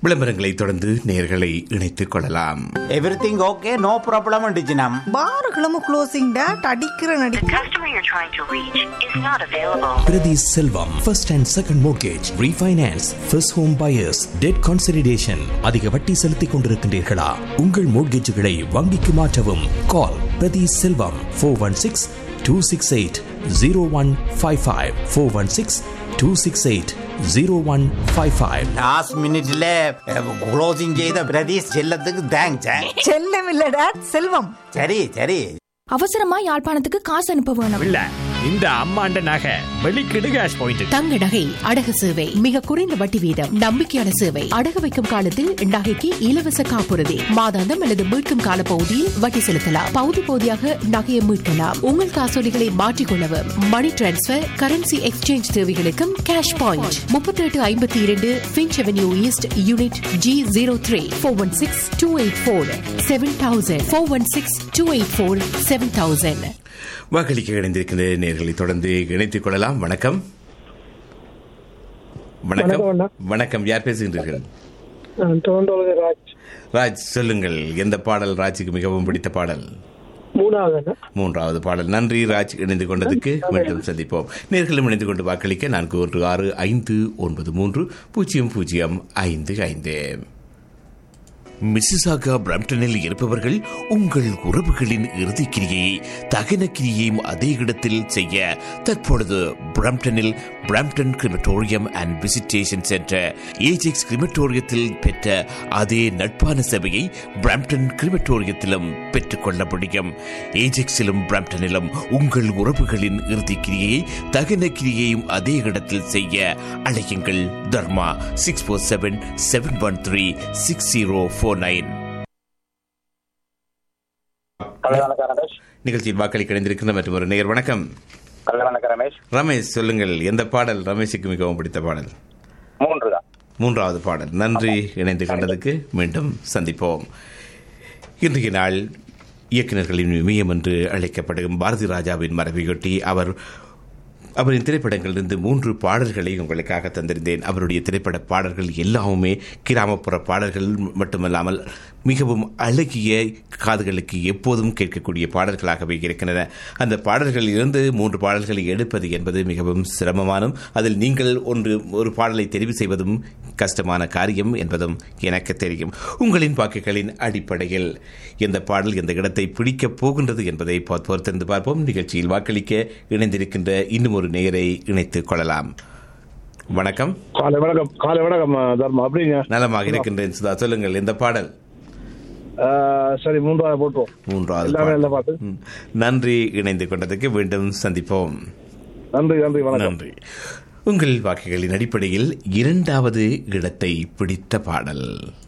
விளம்பரங்களை தொடர்ந்து நேர்களை இணைத்துக் கொள்ளலாம் எவ்ரிதிங் ஓகே நோ ப்ராப்ளம் டிஜினம் பாருகளும் க்ளோசிங் டேட் அடிக்கிற நடி The customer you're trying to reach is not available. Pradhi Selvam, first and second mortgage, refinance, first home buyers, debt consolidation. அதிக வட்டி செலுத்திக் கொண்டிருக்கின்றீர்களா உங்கள் மோட்கேஜுகளை வங்கிக்கு மாற்றவும் call Prathi Selvam four one six two six eight zero one five five four one six two six eight zero one five five last மினிட்ல closing செய்த பிரதீஷ் செல்லத்துக்கு தேங்க்ஸ் செல்லம் இல்ல டேட் செல்வம் சரி சரி அவசரமா யாழ்ப்பாணத்துக்கு காசு அனுப்ப வேணும் இல்ல இந்த அம்மாண்ட நகை வெளிக்கிடு கேஷ் பாயிண்ட் தங்க நகை அடகு சேவை மிக குறைந்த வட்டி வீதம் நம்பிக்கையான சேவை அடகு வைக்கும் காலத்தில் நகைக்கு இலவச காப்புறுதி மாதாந்தம் அல்லது மீட்கும் கால பகுதியில் வட்டி செலுத்தலாம் பகுதி பகுதியாக நகையை மீட்கலாம் உங்கள் காசோலிகளை மாற்றிக்கொள்ளவும் மணி டிரான்ஸ்பர் கரன்சி எக்ஸ்சேஞ்ச் தேவைகளுக்கும் கேஷ் பாயிண்ட் முப்பத்தி எட்டு ஐம்பத்தி இரண்டு Finch avenue east unit G zero three four one six two eight four seven thousand four one six two eight four seven thousand வாக்களிக்க இணைந்திருக்கின்ற நேர்களை தொடர்ந்து இணைத்துக் கொள்ளலாம் வணக்கம் வணக்கம் வணக்கம் யார் பேசுகின்றீர்கள் தோண்டோலக ராஜ் ராஜ் சொல்லுங்கள் எந்த பாடல் ராஜுக்கு மிகவும் பிடித்த பாடல் மூணாவது மூன்றாவது பாடல் நன்றி ராஜ் இணைந்து கொண்டதுக்கு மீண்டும் சந்திப்போம் நேர்களும் இணைந்து கொண்டு வாக்களிக்க நான்கு ஒன்று ஆறு ஐந்து ஒன்பது மூன்று பூஜ்ஜியம் பூஜ்ஜியம் ஐந்து ஐந்து மிசிசாகா பிரம்டனில் இருப்பவர்கள் உங்கள் உறவுகளின் இறுதிக்கிரியை தகன கிரியையும் அதே இடத்தில் செய்ய தற்பொழுது பிரம்டனில் Brampton crematorium and visitation centre Ajax கிரிமட்டோரியத்தில் பெற்ற அதே நட்பான சேவையை பிரம்டன் கிரிமட்டோரியத்திலும் பெற்றுக்கொள்ள முடியும் ஏஜெக்ஸிலும் பிரம்டனிலும் உங்கள் உறவுகளின் இறுதிக்கிரியை தகன கிரியையும் அதே இடத்தில் செய்ய அழையுங்கள் Dharma six four seven seven one three six zero four nine Ramesh நிகழ்ச்சியில் வாக்களி கிடைந்திருக்கின்ற மற்றும் ஒரு நேர் வணக்கம் கல்யாணக்க ரமேஷ் ரமேஷ் சொல்லுங்கள் எந்த பாடல் ரமேஷுக்கு மிகவும் பிடித்த பாடல் மூன்று தான் மூன்றாவது பாடல் நன்றி இணைந்து கொண்டதுக்கு மீண்டும் சந்திப்போம் இன்றைய நாள் இயக்குநர்களின் இமயம் என்று அழைக்கப்படும் பாரதி ராஜாவின் மரபையொட்டி அவர் அவரின் திரைப்படங்களிலிருந்து மூன்று பாடல்களை உங்களுக்காக தந்திருந்தேன் அவருடைய திரைப்பட பாடல்கள் எல்லாமே கிராமப்புற பாடல்கள் மட்டுமல்லாமல் மிகவும் அழகிய காதுகளுக்கு எப்போதும் கேட்கக்கூடிய பாடல்களாகவே இருக்கின்றன அந்த பாடல்களில் இருந்து மூன்று பாடல்களை எடுப்பது என்பது மிகவும் சிரமமானும் அதில் நீங்கள் ஒன்று ஒரு பாடலை தெரிவு செய்வதும் கஷ்டமான காரியம் என்பதும் எனக்கு தெரியும் உங்களின் வாக்குகளின் அடிப்படையில் எந்த பாடல் எந்த இடத்தை பிடிக்கப் போகின்றது என்பதை பொறுத்திருந்து பார்ப்போம் நிகழ்ச்சியில் வாக்களிக்க இணைந்திருக்கின்ற இன்னும் ஒரு நேரை இணைத்துக் கொள்ளலாம் வணக்கம் காலை வணக்கம் காலை வணக்கம் தர்மா அப்படிங்க நலமாக இருக்கின்றேன் சுதா சொல்லுங்கள் இந்த பாடல் ஆஹ் சரி மூன்றாவது போட்டுருவோம் மூன்றாவது எல்லாமே பாடல். நல்ல பாட்டு ம். நன்றி இணைந்து கொண்டதுக்கு மீண்டும் சந்திப்போம் நன்றி நன்றி வணக்கம் நன்றி உங்கள் வாக்குகளின் அடிப்படையில் இரண்டாவது இடத்தை பிடித்த பாடல்